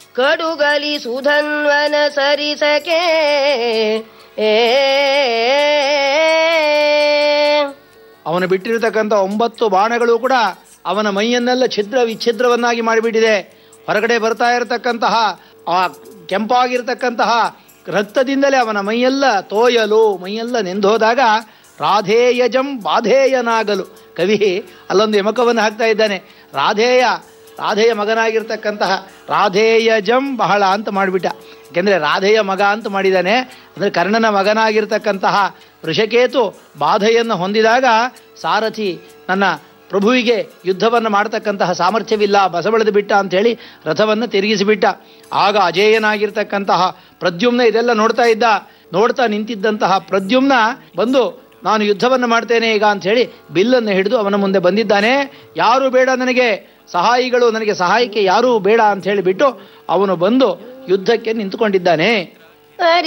ಕಡುಗಲಿ ಸುಧನ್ವನ ಸರಿಸಕೆ ಏ ಅವನು ಬಿಟ್ಟಿರತಕ್ಕಂಥ ಒಂಬತ್ತು ಬಾಣಗಳು ಕೂಡ ಅವನ ಮೈಯನ್ನೆಲ್ಲ ಛಿದ್ರ ವಿಚ್ಛಿದ್ರವನ್ನಾಗಿ ಮಾಡಿಬಿಟ್ಟಿದೆ ಹೊರಗಡೆ ಬರ್ತಾ ಇರತಕ್ಕಂತಹ ಆ ಕೆಂಪಾಗಿರ್ತಕ್ಕಂತಹ ರಕ್ತದಿಂದಲೇ ಅವನ ಮೈಯೆಲ್ಲ ತೋಯಲು ಮೈಯೆಲ್ಲ ನೆಂದೋದಾಗ ರಾಧೇಯಜಂ ಬಾಧೇಯನಾಗಲು ಕವಿ ಅಲ್ಲೊಂದು ಯಮಕವನ್ನು ಹಾಕ್ತಾ ಇದ್ದಾನೆ ರಾಧೇಯ ರಾಧೆಯ ಮಗನಾಗಿರ್ತಕ್ಕಂತಹ ರಾಧೇಯಜಂ ಬಹಳ ಅಂತ ಮಾಡಿಬಿಟ್ಟ ಯಾಕೆಂದರೆ ರಾಧೆಯ ಮಗ ಅಂತ ಮಾಡಿದ್ದಾನೆ ಅಂದರೆ ಕರ್ಣನ ಮಗನಾಗಿರ್ತಕ್ಕಂತಹ ವೃಷಕೇತು ಬಾಧೆಯನ್ನು ಹೊಂದಿದಾಗ ಸಾರಥಿ ನನ್ನ ಪ್ರಭುವಿಗೆ ಯುದ್ಧವನ್ನು ಮಾಡತಕ್ಕಂತಹ ಸಾಮರ್ಥ್ಯವಿಲ್ಲ ಬಸಬಳೆದು ಬಿಟ್ಟ ಅಂಥೇಳಿ ರಥವನ್ನು ತಿರುಗಿಸಿಬಿಟ್ಟ ಆಗ ಅಜೇಯನಾಗಿರ್ತಕ್ಕಂತಹ ಪ್ರದ್ಯುಮ್ನ ಇದೆಲ್ಲ ನೋಡ್ತಾ ಇದ್ದ ನೋಡ್ತಾ ನಿಂತಿದ್ದಂತಹ ಪ್ರದ್ಯುಮ್ನ ಬಂದು ನಾನು ಯುದ್ಧವನ್ನು ಮಾಡ್ತೇನೆ ಈಗ ಅಂಥೇಳಿ ಬಿಲ್ಲನ್ನು ಹಿಡಿದು ಅವನ ಮುಂದೆ ಬಂದಿದ್ದಾನೆ ಯಾರು ಬೇಡ ನನಗೆ ಸಹಾಯಿಗಳು ನನಗೆ ಸಹಾಯಕ್ಕೆ ಯಾರೂ ಬೇಡ ಅಂತ ಹೇಳಿಬಿಟ್ಟು ಅವನು ಬಂದು ಯುದ್ಧಕ್ಕೆ ನಿಂತುಕೊಂಡಿದ್ದಾನೆ ಹರಿ